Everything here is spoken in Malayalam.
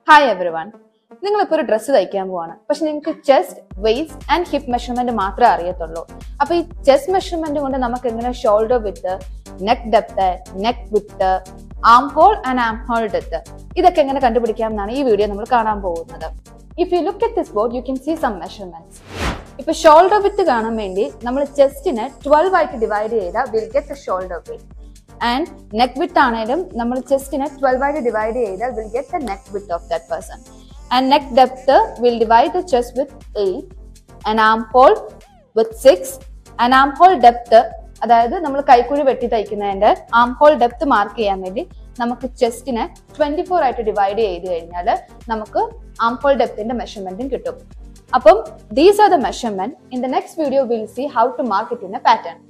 ഹായ് എവറി വൺ നിങ്ങളിപ്പോൾ ഒരു ഡ്രസ്സ് തയ്ക്കാൻ പോവാണ് പക്ഷെ നിങ്ങൾക്ക് chest waist and hip measurement മാത്രമേ അറിയത്തുള്ളൂ അപ്പൊ ഈ ചെസ്റ്റ് മെഷർമെന്റ് കൊണ്ട് നമുക്ക് എങ്ങനെ shoulder width neck depth neck width arm hole and arm hole depth ഇതൊക്കെ എങ്ങനെ കണ്ടുപിടിക്കാം എന്നാണ് ഈ വീഡിയോ നമ്മൾ കാണാൻ പോകുന്നത് if you look at this board you can see some measurements ഇപ്പൊ ഷോൾഡർ വിത്ത് കാണാൻ വേണ്ടി നമ്മൾ ചെസ്റ്റിനെ ട്വൽവ് ആയിട്ട് ഡിവൈഡ് ചെയ്താൽ will get a shoulder width and neck width ആണെങ്കിലും നമ്മൾ ചെസ്റ്റിനെ ട്വൽവ് ആയിട്ട് ഡിവൈഡ് ചെയ്താൽ will get the neck width of that person and neck depth will divide the chest with eight and arm hole width six and arm hole depth അതായത് നമ്മൾ കൈക്കുഴി വെട്ടി തയ്ക്കുന്നതിന്റെ ആം ഹോൾ ഡെപ്ത് മാർക്ക് ചെയ്യാൻ വേണ്ടി നമുക്ക് ചെസ്റ്റിനെ ട്വന്റി ഫോർ ആയിട്ട് ഡിവൈഡ് ചെയ്ത് കഴിഞ്ഞാൽ നമുക്ക് ആം ഹോൾ ഡെപ്തിന്റെ മെഷർമെന്റും കിട്ടും അപ്പം these are the measurement in the next video will see how two mark it in a pattern